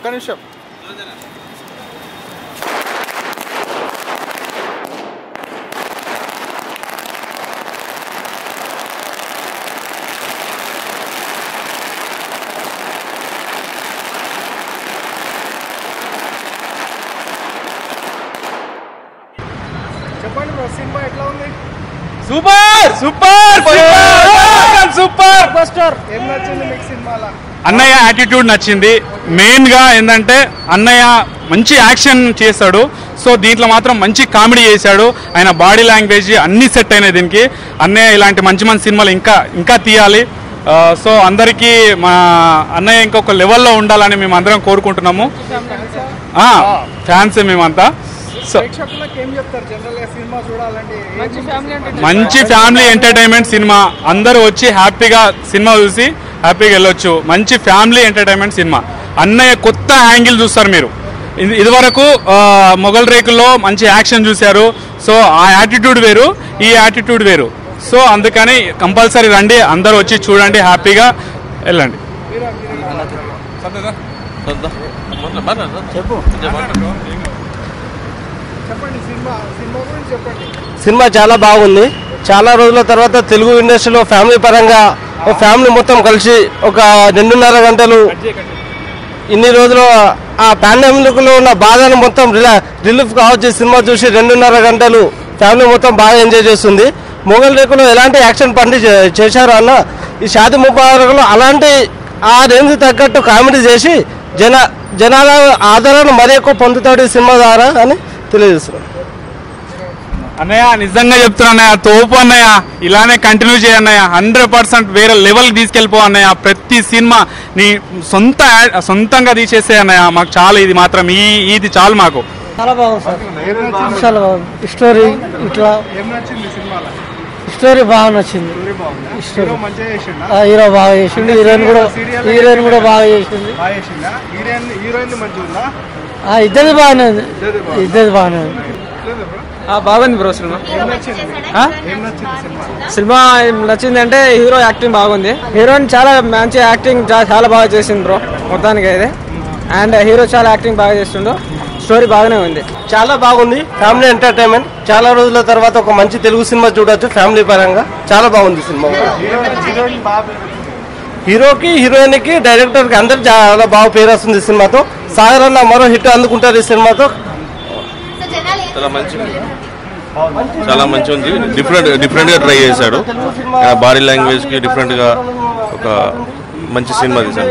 ఒక్క నిమిషం చెప్పండి బ్రో సినిమా ఎట్లా ఉంది సూపర్ సూపర్ సూపర్ బస్టర్ ఏం నచ్చింది మీకు సినిమాలో అన్నయ్య యాటిట్యూడ్ నచ్చింది మెయిన్ గా ఏంటంటే అన్నయ్య మంచి యాక్షన్ చేశాడు సో దీంట్లో మాత్రం మంచి కామెడీ చేశాడు ఆయన బాడీ లాంగ్వేజ్ అన్ని సెట్ అయినాయి దీనికి అన్నయ్య ఇలాంటి మంచి మంచి సినిమాలు ఇంకా ఇంకా తీయాలి ఆ, సో అందరికీ మా అన్నయ్య ఇంకొక లెవెల్లో ఉండాలని మేము అందరం కోరుకుంటున్నాము ఫ్యాన్స్ మేమంతా సో ప్రేక్షకులకు ఏం చెప్తారు జనరల్ గా సినిమా చూడాలంటే మంచి ఫ్యామిలీ మంచి ఫ్యామిలీ ఎంటర్టైన్మెంట్ సినిమా అందరూ వచ్చి హ్యాపీగా సినిమా చూసి హ్యాపీగా వెళ్ళొచ్చు మంచి ఫ్యామిలీ ఎంటర్టైన్మెంట్ సినిమా అన్నయ్య కొత్త యాంగిల్ చూస్తారు మీరు ఇది- ఇదివరకు ఆ, మొగల్ రేకుల్లో మంచి యాక్షన్ చూశారు సో ఆ యాటిట్యూడ్ వేరు ఈ యాటిట్యూడ్ వేరు సో అందుకని కంపల్సరీ రండి అందరూ వచ్చి చూడండి హ్యాపీగా వెళ్ళండి చెప్పండి సినిమా సినిమా గురించి చెప్పండి సినిమా చాలా బాగుంది చాలా రోజుల తర్వాత తెలుగు ఇండస్ట్రీలో ఫ్యామిలీ పరంగా ఒక ఫ్యామిలీ మొత్తం కలిసి ఒక రెండున్నర గంటలు ఇన్ని రోజులు ఆ పాండమిక్లో ఉన్న బాధను మొత్తం రిలా రిలీఫ్ కావచ్చు ఈ సినిమా చూసి రెండున్నర గంటలు ఫ్యామిలీ మొత్తం బాగా ఎంజాయ్ చేస్తుంది మొగల్ రేకులో ఎలాంటి యాక్షన్ పండి చే- చేశారు అన్న ఈ షాది ముబారక్లో అలాంటి ఆ రేంజ్ తగ్గట్టు కామెడీ చేసి జన జనాల ఆదరణ మరీ ఎక్కువ పొందుతాడు ఈ సినిమా ద్వారా అని తెలియజేస్తున్నాను అన్నయ్య నిజంగా చెప్తున్నా అన్నయ్య తోపు అన్నయ్య ఇలానే కంటిన్యూ చేయన్నయ్య హండ్రెడ్ పర్సెంట్ వేరే లెవెల్కి తీసుకెళ్ళిపో అన్నయ్య ప్రతి సినిమా నీ సొంత యాడ్- సొంతంగా తీసేసే అన్నయ్య మాకు చాలు ఇది మాత్రం ఈ ఇది చాలు మాకు చాలా బాగుంది సార్ ఏం నచ్చింది చాలా బాగుంది స్టోరీ ఇట్లా ఏం నచ్చింది సినిమాలో స్టోరీ బాగా నచ్చింది స్టోరీ బాగుందా హీరో మంచిగా చేసిండా ఆ హీరో బాగా చేసిండు హీరోయిన్ కూడా హీరోయిన్ కూడా బాగా చేసింది బాగా చేసిండా హీరోయిన్ హీరోయిన్ మంచిగా ఉందా ఆ ఇద్దరిది బాగానే ఉంది ఇద్దరిది బాగానే ఉంది లేదా బ్రో బాగుంది బ్రో సినిమా ఏం నచ్చింది ఆ? ఏం నచ్చింది సినిమా సినిమా ఏం నచ్చింది అంటే హీరో యాక్టింగ్ బాగుంది హీరోయిన్ చాలా మంచి యాక్టింగ్ చా- చాలా బాగా చేసింది బ్రో మొత్తానికి అయితే అండ్ హీరో చాలా యాక్టింగ్ బాగా చేస్తుండు స్టోరీ బాగానే ఉంది చాలా బాగుంది ఫ్యామిలీ ఎంటర్టైన్మెంట్ చాలా రోజుల తర్వాత ఒక మంచి తెలుగు సినిమా చూడొచ్చు ఫ్యామిలీ పరంగా చాలా బాగుంది సినిమా హీరోయిన్ హీరోయిన్ బాగా పెరుగుతుంది హీరోకి హీరోయిన్ కి డైరెక్టర్ కి అందరు చాలా బాగా పేరు వస్తుంది ఈ సినిమాతో సాగర్ అన్న మరో హిట్ అందుకుంటారు ఈ సినిమాతో చాలా మంచి చాలా మంచి ఉంది డిఫరెంట్ డిఫరెంట్ గా ట్రై చేశాడు బాడీ లాంగ్వేజ్ కి డిఫరెంట్ గా ఒక మంచి సినిమా తీశాడు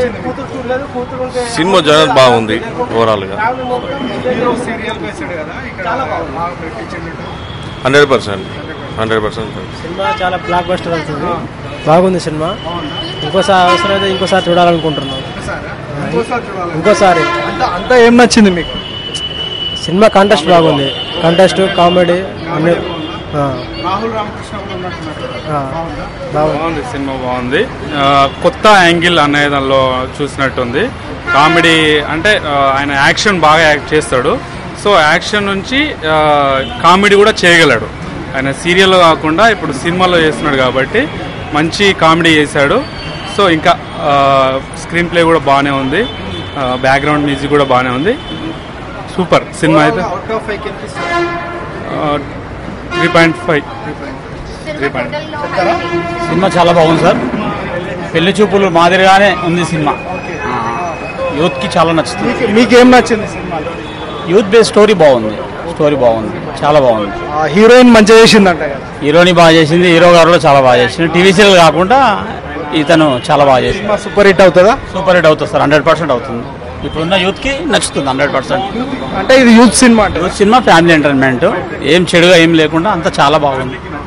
సినిమా జనరల్ బాగుంది ఓవరాల్ గా హీరో సీరియల్ బేస్డ్ కదా ఇక్కడ బాగా పెట్టించిండు hundred percent hundred percent cinema చాలా బ్లాక్ బస్టర్ అవుతుంది బాగుంది సినిమా ఇంకోసారి అవసరమైతే ఇంకోసారి చూడాలనుకుంటున్నాం ఇంకోసారి చూడాలి ఇంకోసారి అంతా అంతా ఏం నచ్చింది మీకు సినిమా కంటెస్ట్ బాగుంది కంటెస్ట్ కామెడీ అన్ని ఆ, రాహుల్ రామకృష్ణ కూడా ఉన్నట్టున్నారు ఆ, బాగుందా బాగుంది బాగుంది సినిమా బాగుంది ఆ, కొత్త యాంగిల్ అనే దానిలో చూసినట్టుంది కామెడీ అంటే ఆ, ఆయన యాక్షన్ బాగా యాక్ట్ చేస్తాడు సో యాక్షన్ నుంచి ఆ, కామెడీ కూడా చేయగలడు ఆయన సీరియల్ కాకుండా ఇప్పుడు సినిమాలో చేస్తున్నాడు కాబట్టి మంచి కామెడీ చేశాడు సో ఇంకా స్క్రీన్ ప్లే కూడా బాగానే ఉంది బ్యాక్గ్రౌండ్ మ్యూజిక్ కూడా బాగానే ఉంది సూపర్ సినిమా అయితే అవుట్ ఆఫ్ ఫైవ్ కనిపిస్తుంది three point five three point cinema చాలా బాగుంది సార్ పెళ్లి చూపులు మాదిరిగానే ఉంది సినిమా యూత్ కి చాలా నచ్చుతుంది మీకు మీకేం నచ్చింది సినిమాలో యూత్ బేస్ స్టోరీ బాగుంది స్టోరీ బాగుంది చాలా బాగుంది హీరోయిన్ మంచిగా చేసిందంట కదా హీరోని బాగా చేసింది హీరో గారు కూడా చాలా బాగా చేసింది టీవీ సీరియల్ కాకుండా ఇతను చాలా బాగా చేసింది సినిమా సూపర్ హిట్ అవుతుందా సూపర్ హిట్ అవుతుంది సార్ హండ్రెడ్ పర్సెంట్ అవుతుంది ఇప్పుడున్న యూత్ కి నచ్చుతుంది హండ్రెడ్ పర్సెంట్ అంటే ఇది యూత్ సినిమా అంటే యూత్ సినిమా ఫ్యామిలీ ఎంటర్టైన్మెంట్ ఏం చెడుగా ఏం లేకుండా అంతా చాలా బాగుంది